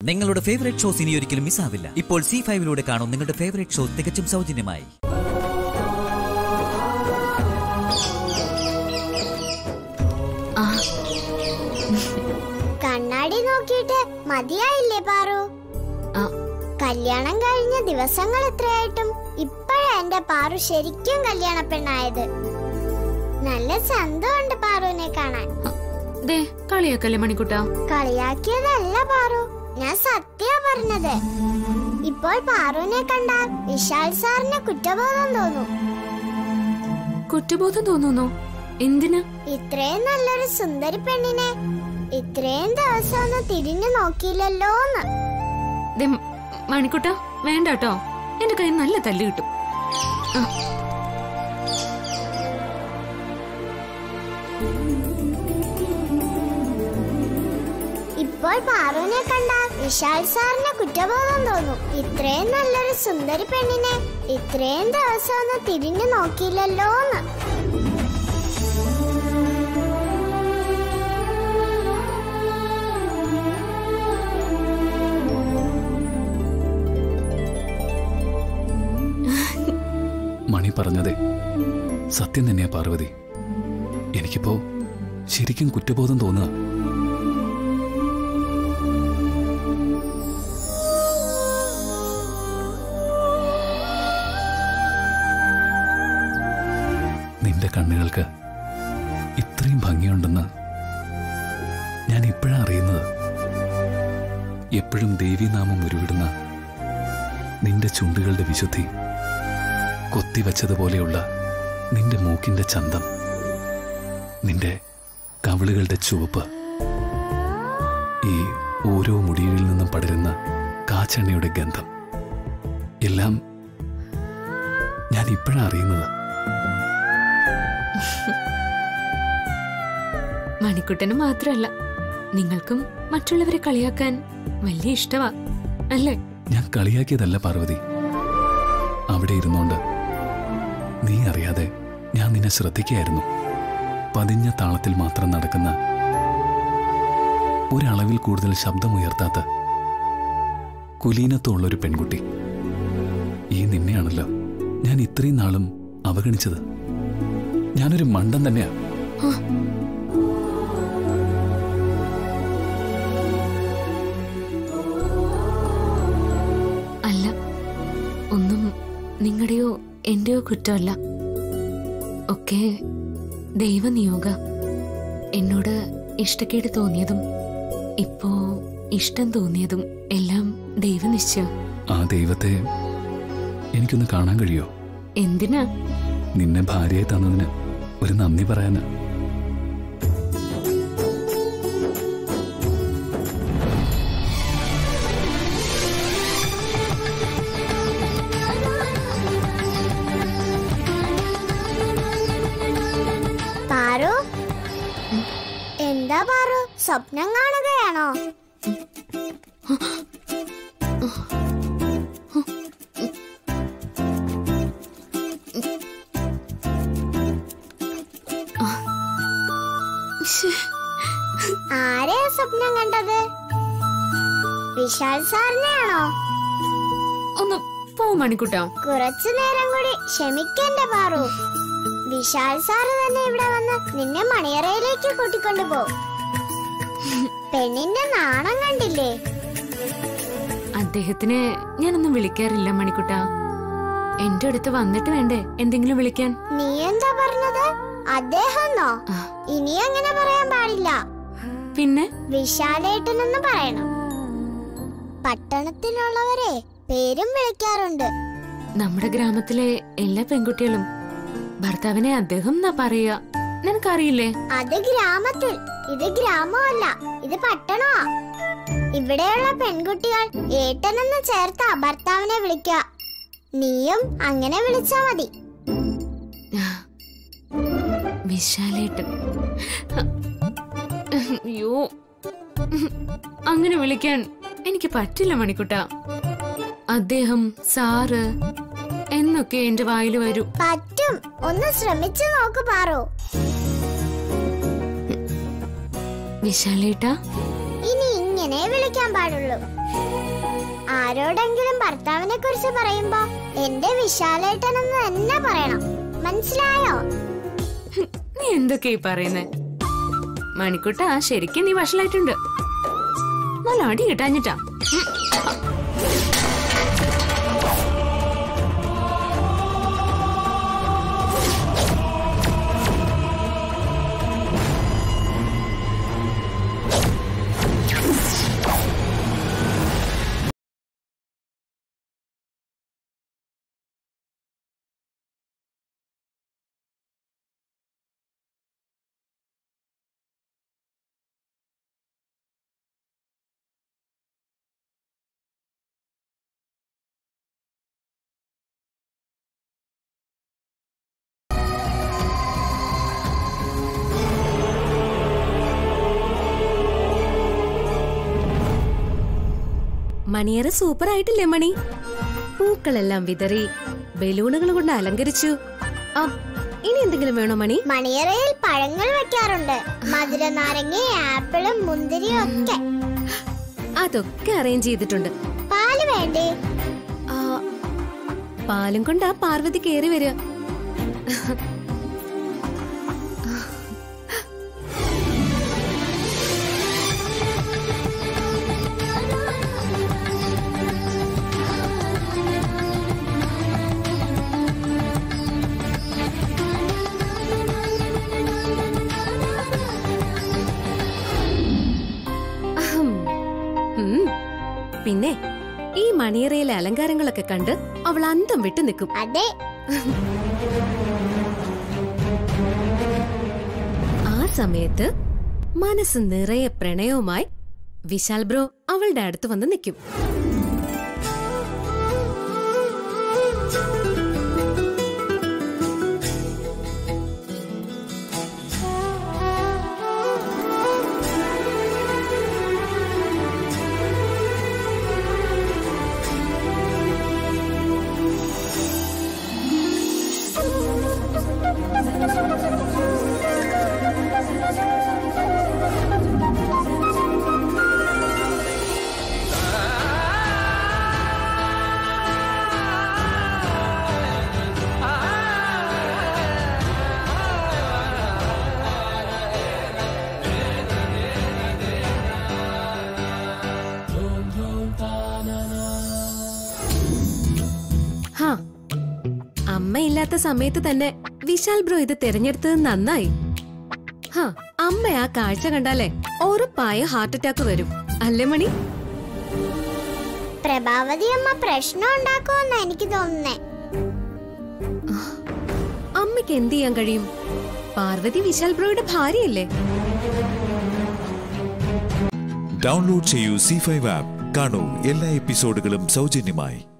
നിങ്ങളുടെ favourite shows ഇനി ഒരിക്കലും മിസ്സാവില്ല ഇപ്പോൾ സി ഫൈവിലൂടെ കാണും നിങ്ങളുടെ ഫേവറേറ്റ് ഷോ തികച്ചും സൗജന്യമായി ആ കണ്ണാടി നോക്കിയിട്ട് മതിയായില്ലേ പാറു ആ, കല്യാണം കഴിഞ്ഞ ദിവസങ്ങൾ എത്രയായിട്ടും ഇപ്പോഴാ എന്റെ പാറു ശരിക്കും കല്യാണ പെണ്ണായത് നല്ല ചന്തമുണ്ട് പാറുവിനെ കാണാൻ ദേ കളിയാക്കല്ലേ മണിക്കുട്ട കളിയാക്കിയതല്ല പാറു ഞാൻ സത്യ പറഞ്ഞത് ഇപ്പോൾ പാറുവിനെ കണ്ടാൽ വിശാൽ സാറിന് കുറ്റബോധം തോന്നും കുറ്റബോധം തോന്നുന്നു എന്തിന് ഇത്രയും നല്ലൊരു സുന്ദരി പെണ്ണിനെ ഇത്രയും ദിവസം ഒന്ന് തിരിഞ്ഞു നോക്കിയില്ലല്ലോന്ന് ദേ മണിക്കുട്ട വേണ്ട കേട്ടോ എന്റെ കയ്യിൽ നല്ല തല്ല് കിട്ടും ആ, ഇപ്പോൾ പാറുവിനെ കണ്ടാൽ വിശാൽ സാറിന് കുറ്റബോധം തോന്നും ഇത്രയും നല്ലൊരു സുന്ദരി പെണ്ണിനെ ഇത്രയും ദിവസം ഒന്ന് തിരിഞ്ഞു നോക്കിയില്ലല്ലോന്ന് മണി പറഞ്ഞതേ സത്യം തന്നെയാ പാർവതി എനിക്കിപ്പോ ശരിക്കും കുറ്റബോധം തോന്നുക നിന്റെ കണ്ണുകൾക്ക് ഇത്രയും ഭംഗിയുണ്ടെന്ന് ഞാൻ ഇപ്പോഴാ അറിയുന്നത് എപ്പോഴും ദേവീനാമം ഉരുവിടുന്ന നിന്റെ ചുണ്ടുകളുടെ വിശുദ്ധി കൊത്തിവച്ചതുപോലെയുള്ള നിന്റെ മൂക്കിന്റെ ചന്തം നിന്റെ കവിളുകളുടെ ചുവപ്പ് ഈ ഓരോ മുടിയിൽ നിന്നും പടരുന്ന കാച്ചെണ്ണയുടെ ഗന്ധം എല്ലാം ഞാൻ ഇപ്പോഴാണ് അറിയുന്നത് മണിക്കുട്ടന് മാത്രമല്ല നിങ്ങൾക്കും മറ്റുള്ളവരെ കളിയാക്കാൻ വലിയ ഇഷ്ടമാ അല്ലേ ഞാൻ കളിയാക്കിയതല്ല പാർവതി അവിടെ ഇരുന്നോണ്ട് നീ അറിയാതെ ഞാൻ നിന്നെ ശ്രദ്ധിക്കുകയായിരുന്നു പതിഞ്ഞ താളത്തിൽ മാത്രം നടക്കുന്ന ഒരളവിൽ കൂടുതൽ ശബ്ദമുയർത്താത്ത കുലീനത്വമുള്ളൊരു പെൺകുട്ടി ഈ നിന്നെയാണല്ലോ ഞാൻ ഇത്രയും നാളും അവഗണിച്ചത് ഞാനൊരു മണ്ടൻ തന്നെയാ അല്ല ഒന്നും നിങ്ങളുടെയോ എന്റെയോ കുറ്റമല്ല ഒക്കെ ദൈവനിയോഗ എന്നോട് ഇഷ്ടക്കേട് തോന്നിയതും ഇപ്പോ ഇഷ്ടം തോന്നിയതും എല്ലാം ദൈവനിശ്ചയം ആ ദൈവത്തെ എനിക്കൊന്ന് കാണാൻ കഴിയോ എന്തിനാ നിന്നെ ഭാര്യയായി തന്നതിന് ഒരു നന്ദി പറയാനാ പാറു എന്താ പാറു സ്വപ്നം കാണുകയാണോ ശ്ശേ, ആരെയാ സ്വപ്നം കണ്ടത് വിശാൽ സാറിനെയാണോ ഒന്ന് പോ മണിക്കുട്ടാ കുറച്ചു നേരം കൂടി ക്ഷമിക്കണ്ടേ പാറു വിശാൽ സാറ് തന്നെ ഇവിടെ വന്ന് നിന്നെ മണിയറയിലേക്ക് കൂട്ടിക്കൊണ്ടു പോ പെണ്ണിന്റെ നാണം കണ്ടില്ലേ അദ്ദേഹത്തിനെ ഞാനൊന്നും വിളിക്കാറില്ല മണിക്കുട്ട എന്റെ അടുത്ത് വന്നിട്ട് വേണ്ടേ എന്തെങ്കിലും വിളിക്കാൻ നീ എന്താ പറഞ്ഞത് അദ്ദേഹമെന്നോ ആ, ഇനി അങ്ങനെ പറയാൻ പാടില്ല പിന്നെ വിശാലേട്ടനെന്ന് പറയണം പട്ടണത്തിലുള്ളവരെ പേരും വിളിക്കാറുണ്ട് നമ്മുടെ ഗ്രാമത്തിലെ എല്ലാ പെൺകുട്ടികളും ഭർത്താവിനെ അദ്ദേഹം എന്നാ പറയുക നിനക്കറിയില്ലേ അത് ഗ്രാമത്തിൽ ഇത് ഗ്രാമമല്ല ഇത് പട്ടണമാ ഇവിടെയുള്ള പെൺകുട്ടികൾ ഏട്ടനെന്ന് ചേർത്താ ഭർത്താവിനെ വിളിക്കുക നീയും അങ്ങനെ വിളിച്ചാ മതി വിശാലേട്ടൻ അയ്യോ അങ്ങനെ വിളിക്കാൻ എനിക്ക് പറ്റില്ല മണിക്കുട്ട അദ്ദേഹം സാറ് എന്നൊക്കെ എന്റെ വായിൽ വരൂ പറ്റും ഒന്ന് ശ്രമിച്ചു നോക്ക് പാറു വിശാലേട്ടാ ഇനി ഇങ്ങനെ വിളിക്കാൻ പാടുള്ളൂ ആരോടെങ്കിലും ഭർത്താവിനെ കുറിച്ച് പറയുമ്പോ എന്റെ വിശാലേട്ടനെന്ന് തന്നെ പറയണം മനസ്സിലായോ ഹും, നീ എന്തൊക്കെയാ ഈ പറയുന്നേ മണിക്കുട്ട ശരിക്കും നീ വഷളായിട്ടുണ്ട് നല്ല അടി കിട്ടാഞ്ഞിട്ടാ ഉം. മണിയറ സൂപ്പർ ആയിട്ടില്ലേ മണി പൂക്കളെല്ലാം വിതറി ബലൂണുകൾ കൊണ്ട് അലങ്കരിച്ചു ആ ഇനി എന്തെങ്കിലും വേണോ മണി മണിയറയിൽ പഴങ്ങൾ വെക്കാറുണ്ട് മധുര നാരങ്ങ ആപ്പിളും മുന്തിരിയും ഒക്കെ അതൊക്കെ അറേഞ്ച് ചെയ്തിട്ടുണ്ട് പാല് വേണ്ടേ ആ, പാലും കൊണ്ടാ പാർവതി കേറി വരിക അഹം. ഉം. പിന്നെ ഈ മണിയറയിലെ അലങ്കാരങ്ങളൊക്കെ കണ്ട് അവൾ അന്തം വിട്ടു നിൽക്കും അതെ ആ സമയത്ത് മനസ്സ് നിറയെ പ്രണയവുമായി വിശാൽ ബ്രോ അവളുടെ അടുത്ത് വന്ന് നിൽക്കും ഹാ അമ്മയില്ലാത്ത സമയത്ത് തന്നെ വിശാൽ ബ്രോ ഇത് തിരഞ്ഞെടുത്തത് നന്നായി ഹാ അമ്മ ആ കാഴ്ച കണ്ടാലേ ഉറപ്പായ ഹാർട്ട് അറ്റാക്ക് വരും അല്ലേ മണി പ്രഭാവതി അമ്മ പ്രശ്നം ഉണ്ടാക്കുമെന്നാ എനിക്ക് തോന്നുന്നേ അമ്മയ്ക്ക് എന്ത് ചെയ്യാൻ കഴിയും പാർവതി വിശാൽ ബ്രോയുടെ ഭാര്യയല്ലേ ഡൗൺലോഡ് ചെയ്യൂ സി ഫൈവ് ആപ്പ് കാണൂ എല്ലാ എപ്പിസോഡുകളും സൗജന്യമായി